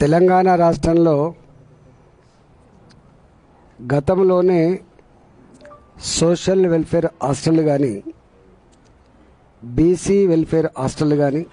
తెలంగాణ రాష్ట్రంలో గతంలోనే social welfare hostel కానీ బీసీ వెల్ఫేర్ హాస్టల్ కానీ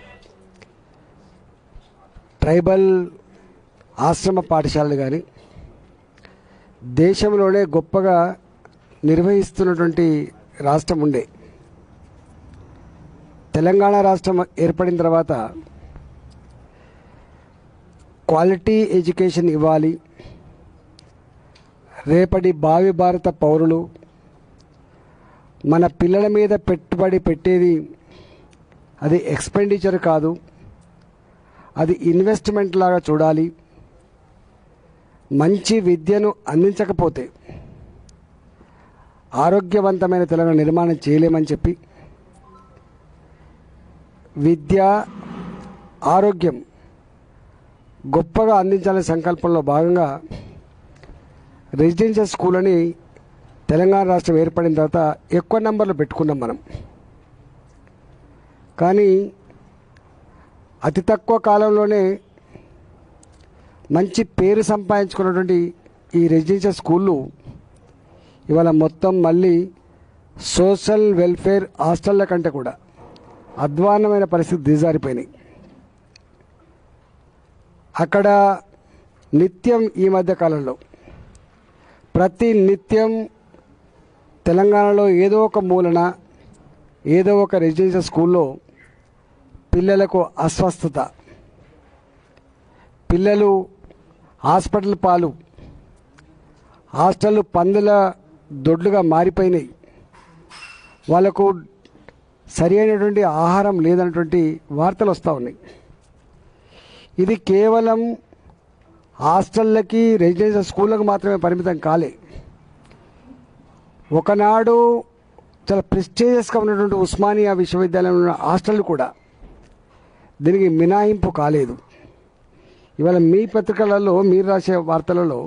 ట్రైబల్ ఆశ్రమ పాఠశాలలు కానీ దేశంలోనే గొప్పగా నిర్వహిస్తున్నటువంటి రాష్ట్రం ఉండే తెలంగాణ రాష్ట్రం ఏర్పడిన తర్వాత క్వాలిటీ ఎడ్యుకేషన్ ఇవ్వాలి రేపటి భావి భారత పౌరులు మన పిల్లల మీద పెట్టుబడి పెట్టేది అది ఎక్స్పెండిచర్ కాదు అది ఇన్వెస్ట్మెంట్ లాగా చూడాలి మంచి విద్యను అందించకపోతే ఆరోగ్యవంతమైన తెలంగాణ నిర్మాణం చేయలేమని చెప్పి విద్య ఆరోగ్యం గొప్పగా అందించాలనే సంకల్పంలో భాగంగా రెసిడెన్షియల్ స్కూల్ అని తెలంగాణ రాష్ట్రం ఏర్పడిన తర్వాత ఎక్కువ నెంబర్లు పెట్టుకున్నాం మనం కానీ అతి తక్కువ కాలంలోనే మంచి పేరు సంపాదించుకున్నటువంటి ఈ రెసిడెన్షియల్ స్కూళ్ళు ఇవాళ మొత్తం మళ్ళీ సోషల్ వెల్ఫేర్ హాస్టళ్ళ కంటే కూడా అధ్వాన్నమైన పరిస్థితి దిగజారిపోయినాయి అక్కడ నిత్యం ఈ మధ్య కాలంలో ప్రతి నిత్యం తెలంగాణలో ఏదో ఒక మూలన ఏదో ఒక రెసిడెన్షియల్ స్కూల్లో పిల్లలకు అస్వస్థత పిల్లలు హాస్పిటల్ పాలు హాస్టల్ పందుల దొడ్లుగా మారిపోయినాయి వాళ్ళకు సరి అయినటువంటి ఆహారం లేదన్నటువంటి వార్తలు వస్తూ ఉన్నాయి ఇది కేవలం హాస్టళ్ళకి రెసిడెన్షియల్ స్కూళ్ళకు మాత్రమే పరిమితం కాలే ఒకనాడు చాలా ప్రెస్టేజియస్గా ఉన్నటువంటి ఉస్మానియా విశ్వవిద్యాలయంలో ఉన్న హాస్టల్ కూడా దీనికి మినహాయింపు కాలేదు ఇవాళ మీ పత్రికలలో మీరు రాసే వార్తలలో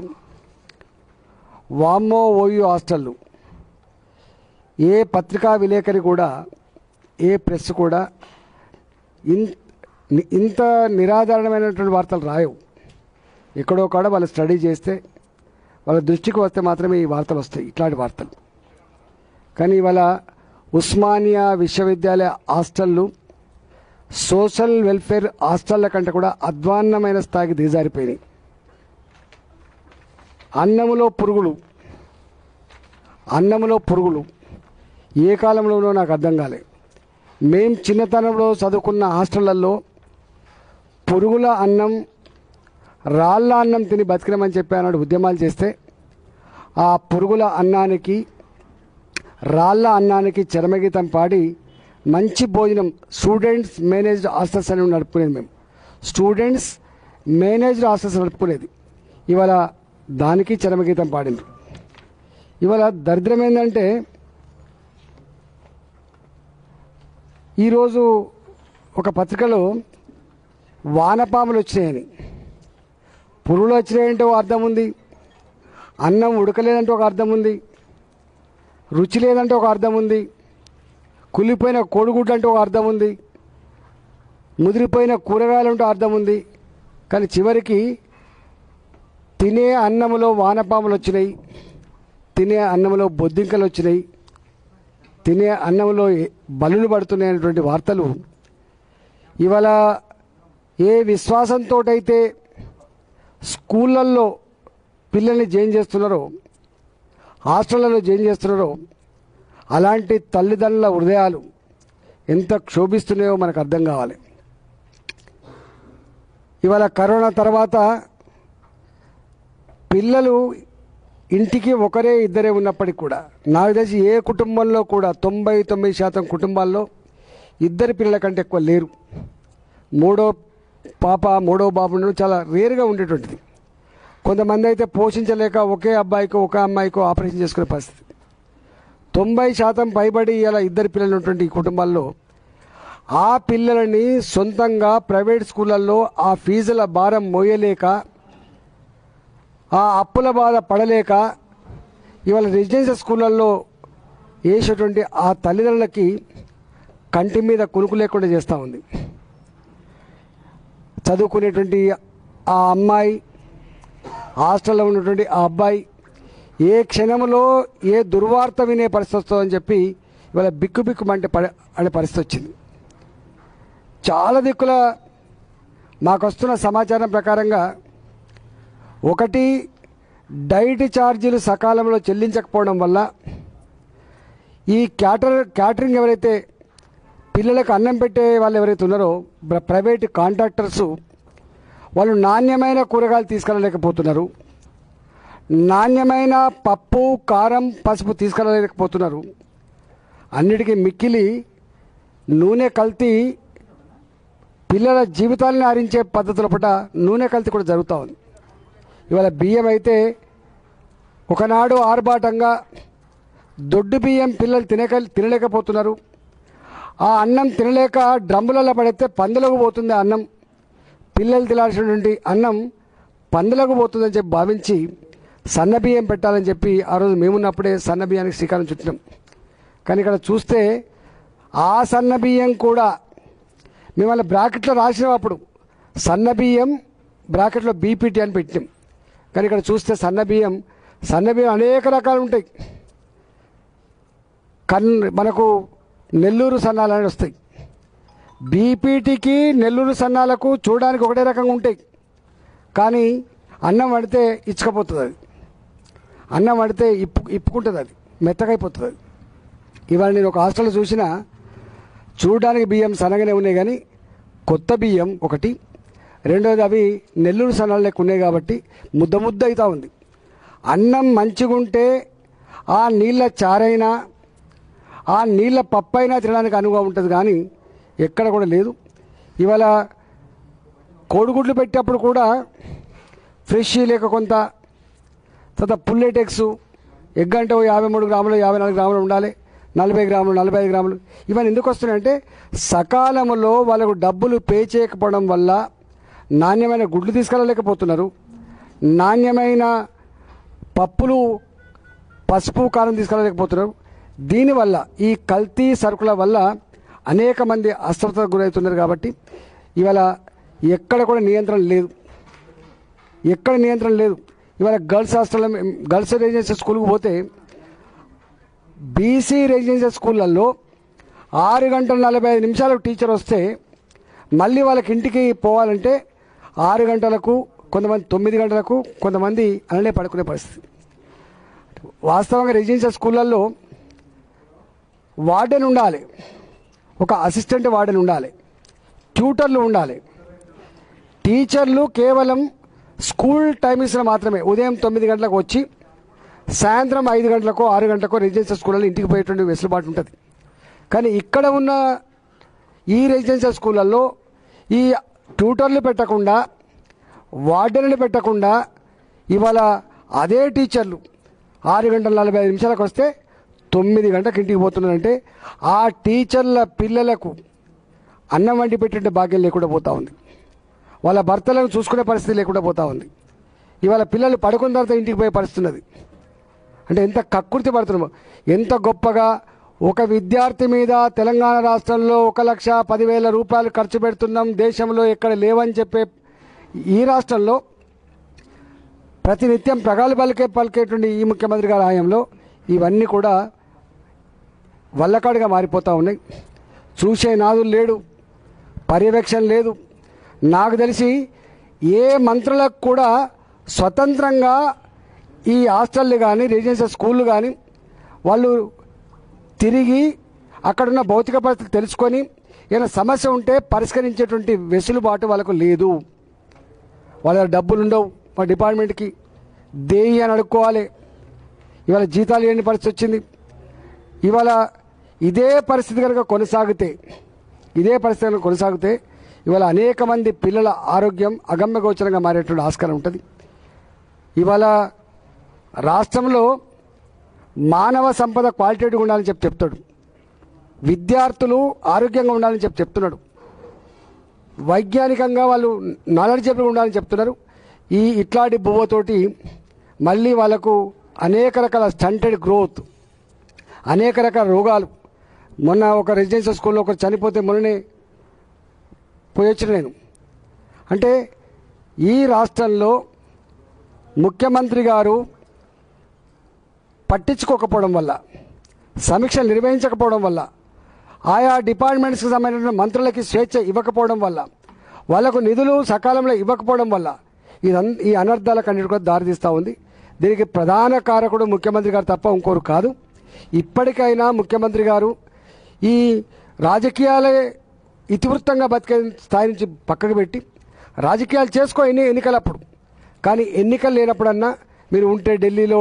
వామ్మో ఓయూ హాస్టళ్ళు ఏ పత్రికా విలేకరి కూడా ఏ ప్రెస్ కూడా ఇన్ ఇంత నిరాధారణమైనటువంటి వార్తలు రాయవు ఎక్కడో కాడ వాళ్ళు స్టడీ చేస్తే వాళ్ళ దృష్టికి వస్తే మాత్రమే ఈ వార్తలు వస్తాయి ఇట్లాంటి వార్తలు కానీ ఇవాళ ఉస్మానియా విశ్వవిద్యాలయ హాస్టళ్ళు సోషల్ వెల్ఫేర్ హాస్టళ్ళ కంటే కూడా అధ్వాన్నమైన స్థాయికి దిగజారిపోయినాయి అన్నములో పురుగులు అన్నములో పురుగులు ఏ కాలంలోనో నాకు అర్థం కాలే మేం చిన్నతనంలో చదువుకున్న హాస్టళ్లలో పురుగుల అన్నం రాళ్ళ అన్నం తిని బతికినామని చెప్పి అన్నాడు ఉద్యమాలు చేస్తే ఆ పురుగుల అన్నానికి రాళ్ళ అన్నానికి చరమగీతం పాడి మంచి భోజనం స్టూడెంట్స్ మేనేజ్డ్ హాస్టల్స్ అని నడుపుకునేది మేము స్టూడెంట్స్ మేనేజ్డ్ హాస్టల్స్ నడుపుకునేది ఇవాళ దానికి చరమగీతం పాడింది ఇవాళ దరిద్రం ఏంటంటే ఈరోజు ఒక పత్రికలో వానపాములు వచ్చినాయని పురుగులు వచ్చినాయంటే ఒక అర్థం ఉంది అన్నం ఉడకలేదంటే ఒక అర్థం ఉంది రుచి లేదంటే ఒక అర్థం ఉంది కులిపోయిన కోడిగుడ్లు అంటే ఒక అర్థం ఉంది ముదిరిపోయిన కూరగాయలు అంటే అర్థం ఉంది కానీ చివరికి తినే అన్నములో వానపాములు వచ్చినాయి తినే అన్నంలో బొద్దింకలు వచ్చినాయి తినే అన్నంలో బలులు పడుతున్నాయి అనేటువంటి వార్తలు ఇవాళ ఏ విశ్వాసంతో అయితే స్కూళ్ళల్లో పిల్లల్ని జాయిన్ చేస్తున్నారో హాస్టళ్లలో జాయిన్ చేస్తున్నారో అలాంటి తల్లిదండ్రుల హృదయాలు ఎంత క్షోభిస్తున్నాయో మనకు అర్థం కావాలి ఇవాళ కరోనా తర్వాత పిల్లలు ఇంటికి ఒకరే ఇద్దరే ఉన్నప్పటికి కూడా నాకు తెలిసి ఏ కుటుంబంలో కూడా తొంభై తొమ్మిది శాతం కుటుంబాల్లో ఇద్దరు పిల్లల కంటే ఎక్కువ లేరు మూడో పాప మూడో బాబు ఉండడం చాలా రేరుగా ఉండేటువంటిది కొంతమంది అయితే పోషించలేక ఒకే అబ్బాయికో ఒక అమ్మాయికో ఆపరేషన్ చేసుకునే పరిస్థితి తొంభై శాతం పైబడి ఇలా ఇద్దరు పిల్లలు ఉన్నటువంటి ఈ కుటుంబాల్లో ఆ పిల్లలని సొంతంగా ప్రైవేట్ స్కూళ్ళల్లో ఆ ఫీజుల భారం మోయలేక ఆ అప్పుల బాధ పడలేక ఇవాళ రెసిడెన్షియల్ స్కూళ్ళల్లో వేసేటువంటి ఆ తల్లిదండ్రులకి కంటి మీద కునుకు లేకుండా చేస్తూ ఉంది చదువుకునేటువంటి ఆ అమ్మాయి హాస్టల్లో ఉన్నటువంటి ఆ అబ్బాయి ఏ క్షణంలో ఏ దుర్వార్త వినే పరిస్థితి వస్తుందని చెప్పి ఇవాళ బిక్కు బిక్కుమంటే పడే అనే పరిస్థితి వచ్చింది చాలా దిక్కుల మాకు వస్తున్న సమాచారం ప్రకారంగా ఒకటి డైట్ ఛార్జీలు సకాలంలో చెల్లించకపోవడం వల్ల ఈ క్యాటర్ క్యాటరింగ్ ఎవరైతే పిల్లలకు అన్నం పెట్టే వాళ్ళు ఎవరైతే ఉన్నారో ప్ర- ప్రైవేట్ కాంట్రాక్టర్సు వాళ్ళు నాణ్యమైన కూరగాయలు తీసుకెళ్ళలేకపోతున్నారు నాణ్యమైన పప్పు కారం పసుపు తీసుకెళ్ళలేకపోతున్నారు అన్నిటికీ మిక్కిలి నూనె కల్తీ పిల్లల జీవితాలను హరించే పద్ధతుల పట్ల నూనె కల్తీ కూడా జరుగుతూ ఉంది ఇవాళ బియ్యం అయితే ఒకనాడు ఆర్భాటంగా దొడ్డు బియ్యం పిల్లలు తినక తినలేకపోతున్నారు ఆ అన్నం తినలేక డ్రమ్ములలో పడితే పందులకు పోతుంది ఆ అన్నం పిల్లలు తినాల్సినటువంటి అన్నం పందులకు పోతుందని చెప్పి భావించి సన్న బియ్యం పెట్టాలని చెప్పి ఆ రోజు మేమున్నప్పుడే సన్న బియ్యానికి శ్రీకారం చుట్టినాం కానీ ఇక్కడ చూస్తే ఆ సన్న బియ్యం కూడా మేము వాళ్ళ బ్రాకెట్లో రాసినాం అప్పుడు సన్న బియ్యం బ్రాకెట్లో బీపీటీ అని పెట్టినాం కానీ ఇక్కడ చూస్తే సన్న బియ్యం సన్న బియ్యం అనేక రకాలు ఉంటాయి కన్ మనకు నెల్లూరు సన్నాలు అని వస్తాయి బీపీటీకి నెల్లూరు సన్నాలకు చూడడానికి ఒకటే రకంగా ఉంటాయి కానీ అన్నం పడితే ఇచ్చకపోతుంది అది అన్నం పడితే ఇప్పు ఇప్పుకుంటుంది అది మెత్తగైపోతుంది అది ఇవాళ నేను ఒక హాస్టల్లో చూసిన చూడడానికి బియ్యం సన్నగానే ఉన్నాయి కానీ కొత్త బియ్యం ఒకటి రెండోది అవి నెల్లూరు సన్నాలు లెక్క ఉన్నాయి కాబట్టి ముద్ద ముద్ద అవుతా ఉంది అన్నం మంచిగుంటే ఆ నీళ్ళ చారైనా ఆ నీళ్ళ పప్పైనా తినడానికి అనువుగా ఉంటుంది కానీ ఎక్కడ కూడా లేదు ఇవాళ కోడిగుడ్లు పెట్టేప్పుడు కూడా ఫ్రెష్ లేక కొంత తర్వాత పుల్లెట్ ఎగ్స్ ఎగ్ అంటే ఓ యాభై మూడు గ్రాములు యాభై నాలుగు గ్రాములు ఉండాలి నలభై గ్రాములు నలభై ఐదు గ్రాములు ఇవన్నీ ఎందుకు వస్తున్నాయంటే సకాలంలో వాళ్ళకు డబ్బులు పే చేయకపోవడం వల్ల నాణ్యమైన గుడ్లు తీసుకెళ్ళలేకపోతున్నారు నాణ్యమైన పప్పులు పసుపు కారం తీసుకెళ్ళలేకపోతున్నారు దీనివల్ల ఈ కల్తీ సరుకుల వల్ల అనేక మంది అస్వస్థతకు గురవుతున్నారు కాబట్టి ఇవాళ ఎక్కడ కూడా నియంత్రణ లేదు ఎక్కడ నియంత్రణ లేదు ఇవాళ గర్ల్స్ హాస్టల్లో గర్ల్స్ రెసిడెన్షియల్ స్కూల్కి పోతే బీసీ రెసిడెన్షియల్ స్కూళ్ళల్లో ఆరు గంటల నలభై ఐదు నిమిషాలకు టీచర్ వస్తే మళ్ళీ వాళ్ళకి ఇంటికి పోవాలంటే ఆరు గంటలకు కొంతమంది తొమ్మిది గంటలకు కొంతమంది అలానే పడుకునే పరిస్థితి వాస్తవంగా రెసిడెన్షియల్ స్కూళ్ళల్లో వార్డెన్ ఉండాలి ఒక అసిస్టెంట్ వార్డెన్ ఉండాలి ట్యూటర్లు ఉండాలి టీచర్లు కేవలం స్కూల్ టైమింగ్స్లో మాత్రమే ఉదయం తొమ్మిది గంటలకు వచ్చి సాయంత్రం ఐదు గంటలకు ఆరు గంటలకు రెసిడెన్షియల్ స్కూళ్ళలో ఇంటికి పోయేటువంటి వెసులుబాటు ఉంటుంది కానీ ఇక్కడ ఉన్న ఈ రెసిడెన్షియల్ స్కూళ్ళల్లో ఈ ట్యూటర్లు పెట్టకుండా వార్డెన్లు పెట్టకుండా ఇవాళ అదే టీచర్లు ఆరు గంటల నలభై ఐదు నిమిషాలకు వస్తే తొమ్మిది గంటలకు ఇంటికి పోతున్నారంటే ఆ టీచర్ల పిల్లలకు అన్నం వండి పెట్టే భాగ్యం లేకుండా పోతా ఉంది వాళ్ళ భర్తలను చూసుకునే పరిస్థితి లేకుండా పోతా ఉంది ఇవాళ పిల్లలు పడుకున్న తర్వాత ఇంటికి పోయే పరిస్థితి ఉన్నది అంటే ఎంత కక్కుర్తి పడుతున్నామో ఎంత గొప్పగా ఒక విద్యార్థి మీద తెలంగాణ రాష్ట్రంలో ఒక లక్ష పదివేల రూపాయలు ఖర్చు పెడుతున్నాం దేశంలో ఎక్కడ లేవని చెప్పే ఈ రాష్ట్రంలో ప్రతినిత్యం ప్రగల్భాలకే పలికేటువంటి ఈ ముఖ్యమంత్రి గారి హయాంలో ఇవన్నీ కూడా వల్లకాడుగా మారిపోతూ ఉన్నాయి చూసే నాదులు లేడు పర్యవేక్షణ లేదు నాకు తెలిసి ఏ మంత్రులకు కూడా స్వతంత్రంగా ఈ హాస్టళ్ళు కానీ రెసిడెన్షియల్ స్కూళ్ళు కానీ వాళ్ళు తిరిగి అక్కడున్న భౌతిక పరిస్థితి తెలుసుకొని ఏదైనా సమస్య ఉంటే పరిష్కరించేటువంటి వెసులుబాటు వాళ్ళకు లేదు వాళ్ళ దగ్గర డబ్బులు ఉండవు మా డిపార్ట్మెంట్కి దేయి అని అడుక్కోవాలి ఇవాళ జీతాలు లేని పరిస్థితి వచ్చింది ఇవాళ ఇదే పరిస్థితి కనుక కొనసాగితే ఇదే పరిస్థితి కనుక కొనసాగితే ఇవాళ అనేక మంది పిల్లల ఆరోగ్యం అగమ్య గోచరంగా మారేటువంటి ఆస్కారం ఉంటుంది ఇవాళ రాష్ట్రంలో మానవ సంపద క్వాలిటేటివ్గా ఉండాలని చెప్పి చెప్తాడు విద్యార్థులు ఆరోగ్యంగా ఉండాలని చెప్పి చెప్తున్నాడు వైజ్ఞానికంగా వాళ్ళు నాలెడ్జబుల్గా ఉండాలని చెప్తున్నారు ఈ ఇట్లాంటి బువ్వతోటి మళ్ళీ వాళ్ళకు అనేక రకాల స్టంటెడ్ గ్రోత్ అనేక రకాల రోగాలు మొన్న ఒక రెసిడెన్షియల్ స్కూల్లో ఒకరు చనిపోతే మొన్ననే పోయొచ్చిన నేను అంటే ఈ రాష్ట్రంలో ముఖ్యమంత్రి గారు పట్టించుకోకపోవడం వల్ల సమీక్షలు నిర్వహించకపోవడం వల్ల ఆయా డిపార్ట్మెంట్స్కి సంబంధించిన మంత్రులకి స్వేచ్ఛ ఇవ్వకపోవడం వల్ల వాళ్ళకు నిధులు సకాలంలో ఇవ్వకపోవడం వల్ల ఇదన్ ఈ అనర్థాలకన్నిటి కూడా దారితీస్తూ ఉంది దీనికి ప్రధాన కారకుడు ముఖ్యమంత్రి గారు తప్ప ఇంకోరు కాదు ఇప్పటికైనా ముఖ్యమంత్రి గారు ఈ రాజకీయాలే ఇతివృత్తంగా బతికే స్థాయి నుంచి పక్కకు పెట్టి రాజకీయాలు చేసుకో ఎన్ని ఎన్నికలప్పుడు కానీ ఎన్నికలు లేనప్పుడన్నా మీరు ఉంటే ఢిల్లీలో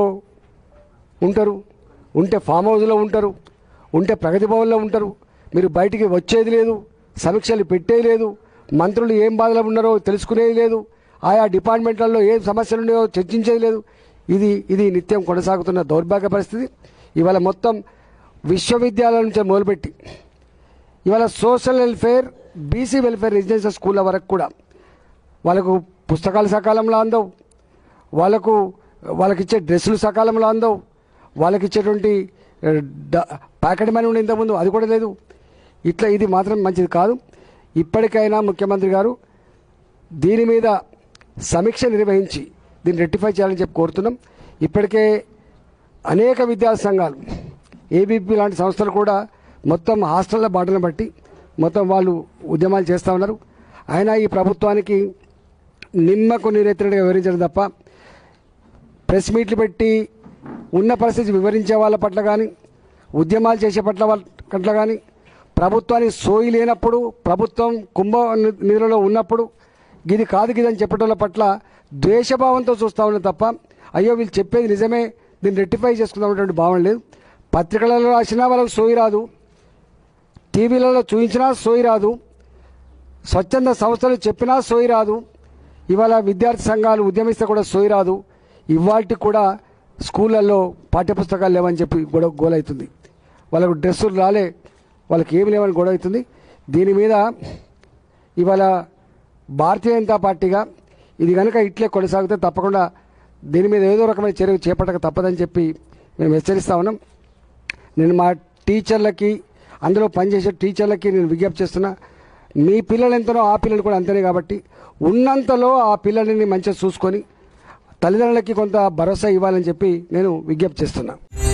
ఉంటారు ఉంటే ఫామ్ హౌస్లో ఉంటారు ఉంటే ప్రగతి భవన్లో ఉంటారు మీరు బయటికి వచ్చేది లేదు సమీక్షలు పెట్టేది లేదు మంత్రులు ఏం బాధలు ఉన్నారో తెలుసుకునేది లేదు ఆయా డిపార్ట్మెంట్లలో ఏం సమస్యలు ఉన్నాయో చర్చించేది లేదు ఇది ఇది నిత్యం కొనసాగుతున్న దౌర్భాగ్య పరిస్థితి ఇవాళ మొత్తం విశ్వవిద్యాలయం నుంచి మొదలుపెట్టి ఇవాళ social welfare BC welfare residential స్కూళ్ళ వరకు కూడా వాళ్ళకు పుస్తకాలు సకాలంలో అందవు వాళ్ళకు వాళ్ళకి ఇచ్చే డ్రెస్సులు సకాలంలో అందవు వాళ్ళకి ఇచ్చేటువంటి ఆ, డ- ప్యాకెట్ మనీ ఉండే ఇంతకుముందు అది కూడా లేదు ఇట్లా ఇది మాత్రం మంచిది కాదు ఇప్పటికైనా ముఖ్యమంత్రి గారు దీని మీద సమీక్ష నిర్వహించి దీన్ని రెక్టిఫై చేయాలని చెప్పి కోరుతున్నాం ఇప్పటికే అనేక విద్యా సంఘాలు ఏబీపీ లాంటి సంస్థలు కూడా మొత్తం హాస్టళ్ల బాటలను బట్టి మొత్తం వాళ్ళు ఉద్యమాలు చేస్తూ ఉన్నారు అయినా ఈ ప్రభుత్వానికి నిమ్మకు నీరెత్తినట్టుగా వివరించడం తప్ప ప్రెస్ మీట్లు పెట్టి ఉన్న పరిస్థితి వివరించే వాళ్ళ పట్ల కానీ ఉద్యమాలు చేసే పట్ల వాళ్ళ పట్ల కానీ ప్రభుత్వానికి సోయి లేనప్పుడు ప్రభుత్వం కుంభ నిధులలో ఉన్నప్పుడు గిది కాదు గిది అని చెప్పటం పట్ల ద్వేషభావంతో చూస్తా ఉన్నది తప్ప అయ్యో వీళ్ళు చెప్పేది నిజమే దీన్ని రెక్టిఫై చేసుకుందామనేటువంటి భావన లేదు పత్రికలలో రాసినా వాళ్ళకి సోయి రాదు టీవీలలో చూపించినా సోయి రాదు స్వచ్ఛంద సంస్థలు చెప్పినా సోయి రాదు ఇవాళ విద్యార్థి సంఘాలు ఉద్యమిస్తే కూడా సోయి రాదు ఇవాళకి కూడా స్కూళ్ళల్లో పాఠ్యపుస్తకాలు లేవని చెప్పి గొడవ గోలవుతుంది వాళ్ళకు డ్రెస్సులు రాలే వాళ్ళకి ఏమి లేవని గొడవ అవుతుంది దీని మీద ఇవాళ భారతీయ జనతా పార్టీగా ఇది కనుక ఇట్లే కొనసాగితే తప్పకుండా దీని మీద ఏదో రకమైన చర్య చేపట్టక తప్పదని చెప్పి మేము హెచ్చరిస్తా ఉన్నాం నేను మా టీచర్లకి అందులో పనిచేసే టీచర్లకి నేను విజ్ఞప్తి చేస్తున్నా మీ పిల్లలు ఎంతనో ఆ పిల్లలు కూడా అంతనే కాబట్టి ఉన్నంతలో ఆ పిల్లల్ని మంచిగా చూసుకొని తల్లిదండ్రులకి కొంత భరోసా ఇవ్వాలని చెప్పి నేను విజ్ఞప్తి చేస్తున్నా